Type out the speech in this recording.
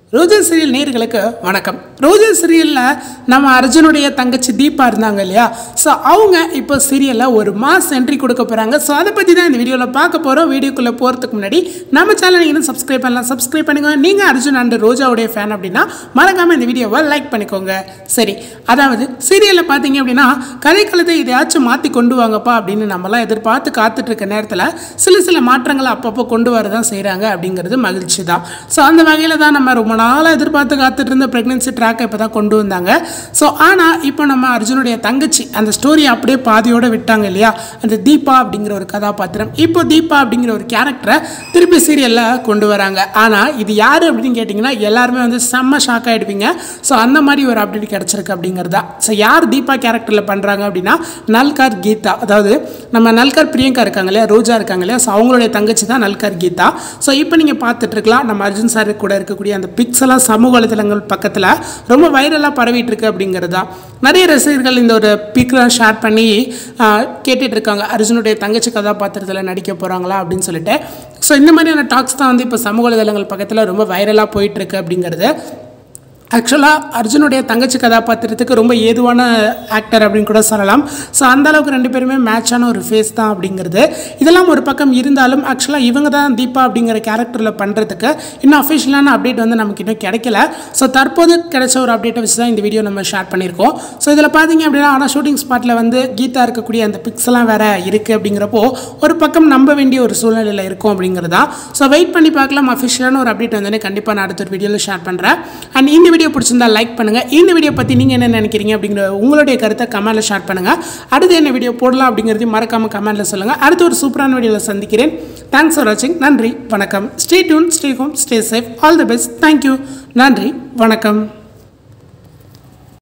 ரோஜா serial நேர்களுக்கு வணக்கம் ரோஜா சீரியலில் நம்ம அர்ஜுனுடைய தங்கச்சி தீபா இருந்தாங்க இல்லையா ஸோ அவங்க இப்போ சீரியலில் ஒரு மாஸ் என்ட்ரி கொடுக்க போகிறாங்க ஸோ அதை பற்றி தான் இந்த வீடியோவில் பார்க்க போகிறோம் வீடியோக்குள்ளே போகிறதுக்கு முன்னாடி நம்ம சேனல் இன்னும் சப்ஸ்கிரைப் பண்ணலாம் சப்ஸ்கிரைப் பண்ணிக்கோங்க நீங்கள் அர்ஜுன் அண்ட் ரோஜாவுடைய ஃபேன் அப்படின்னா மறக்காமல் இந்த வீடியோவை லைக் பண்ணிக்கோங்க சரி அதாவது சீரியலில் பார்த்தீங்க அப்படின்னா கதைக்களத்தை இதையாச்சும் மாற்றி கொண்டு வாங்கப்பா அப்படின்னு நம்மலாம் எதிர்பார்த்து காத்துட்டு இருக்க நேரத்தில் சில சில மாற்றங்களை அப்பப்போ கொண்டு வர தான் செய்கிறாங்க அப்படிங்கிறது மகிழ்ச்சி தான் ஸோ அந்த வகையில் தான் நம்ம ரொம்ப நாளாக எதிர்பார்த்து காத்துட்டு இருந்த ப்ரெக்னென்சி ட்ராக்கை இப்போ தான் கொண்டு வந்தாங்க ஸோ ஆனால் இப்போ நம்ம அர்ஜுனுடைய தங்கச்சி அந்த ஸ்டோரியை அப்படியே பாதியோடு விட்டாங்க இல்லையா அந்த தீபா அப்படிங்கிற ஒரு கதாபாத்திரம் இப்போ தீபா அப்படிங்கிற ஒரு கேரக்டரை திருப்பி சீரியலில் கொண்டு வராங்க ஆனால் இது யார் அப்படின்னு கேட்டிங்கன்னா எல்லாருமே வந்து செம்ம ஷாக் ஆகிடுவீங்க ஸோ அந்த மாதிரி ஒரு அப்டேட் கிடச்சிருக்கு அப்படிங்கிறதா ஸோ யார் தீபா கேரக்டரில் பண்ணுறாங்க அப்படின்னா நல்கார் கீதா அதாவது நம்ம நல்கார் பிரியங்கா இருக்காங்க இல்லையா ரோஜா இருக்காங்க இல்லையா ஸோ அவங்களுடைய தங்கச்சி தான் நல்கார் கீதா ஸோ இப்போ நீங்கள் பார்த்துட்டு இருக்கலாம் நம்ம அர்ஜுன் சார் கூட இருக்கக்கூடிய அந்த பிக்ஸ் எல்லாம் சமூக வலைதளங்கள் பக்கத்தில் ரொம்ப வைரலாக பரவிட்டு இருக்கு அப்படிங்கிறது தான் நிறைய ரசிகர்கள் இந்த ஒரு பிக்லாம் ஷேர் பண்ணி ஆஹ், கேட்டுட்டு இருக்காங்க அர்ஜுனுடைய தங்கச்சி கதாபாத்திரத்தில் நடிக்க போகிறாங்களா அப்படின்னு சொல்லிட்டு ஸோ இந்த மாதிரியான டாக்ஸ் தான் வந்து இப்போ சமூக வலைதளங்கள் பக்கத்தில் ரொம்ப வைரலாக போயிட்டு இருக்கு அப்படிங்கிறது ஆக்சுவலாக அர்ஜுனுடைய தங்கச்சி கதாபாத்திரத்துக்கு ரொம்ப ஏதுவான ஆக்டர் அப்படின்னு கூட சொல்லலாம் ஸோ அந்த அளவுக்கு ரெண்டு பேருமே மேட்சான ஒரு ஃபேஸ் தான் அப்படிங்கிறது இதெல்லாம் ஒரு பக்கம் இருந்தாலும் ஆக்சுவலாக இவங்க தான் தீபா அப்படிங்கிற கேரக்டரில் பண்ணுறதுக்கு இன்னும் அஃபிஷியலான அப்டேட் வந்து நமக்கு இன்னும் கிடைக்கல ஸோ தற்போது கிடைச்ச ஒரு அப்டேட்டை வச்சு தான் இந்த வீடியோ நம்ம ஷேர் பண்ணியிருக்கோம் ஸோ இதில் பார்த்தீங்க அப்படின்னா ஆனால் ஷூட்டிங் ஸ்பாட்டில் வந்து கீதா இருக்கக்கூடிய அந்த பிக்ஸ்லாம் வேறு இருக்குது அப்படிங்கிறப்போ ஒரு பக்கம் நம்ப வேண்டிய ஒரு சூழ்நிலையில் இருக்கும் அப்படிங்கிறது தான் ஸோ வெயிட் பண்ணி பார்க்கலாம் அஃபிஷியலான ஒரு அப்டேட் வந்து கண்டிப்பாக நான் அடுத்த ஒரு வீடியோவில் ஷேர் பண்ணுறேன் அண்ட் இந்த வீடியோ பிடிச்சிருந்தா லைக் பண்ணுங்கள் இந்த வீடியோ பற்றி நீங்கள் என்ன நினைக்கிறீங்க அப்படிங்கிற உங்களுடைய கருத்தை கமெண்ட்டில் ஷேர் பண்ணுங்கள் அடுத்து என்ன வீடியோ போடலாம் அப்படிங்கிறதையும் மறக்காமல் கமெண்ட்டில் சொல்லுங்கள் அடுத்து ஒரு சூப்பரான வீடியோவில் சந்திக்கிறேன் தேங்க்ஸ் ஃபார் வாட்சிங் நன்றி வணக்கம் stay tuned stay home stay safe all the best thank you நன்றி வணக்கம்